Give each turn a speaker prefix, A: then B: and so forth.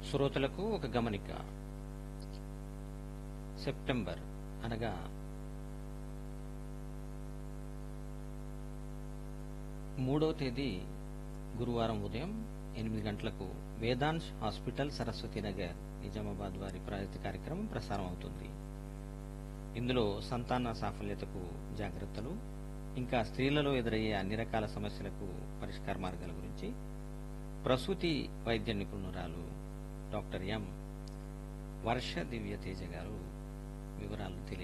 A: శ్రోతలకు ఒక గమనిక సెప్టెంబర్ అనగా మూడవ తేదీ గురువారం ఉదయం ఎనిమిది గంటలకు వేదాంశ్ హాస్పిటల్ సరస్వతి నగర్ నిజామాబాద్ వారి ప్రాయోజిత కార్యక్రమం ప్రసారం అవుతుంది ఇందులో సంతాన సాఫల్యతకు జాగ్రత్తలు ఇంకా స్త్రీలలో ఎదురయ్యే అన్ని రకాల సమస్యలకు పరిష్కార మార్గాల గురించి ప్రసూతి వైద్య నిపుణురాలు డాక్టర్ ఎం వర్ష దివ్య తేజ గారు వివరాలు తెలియ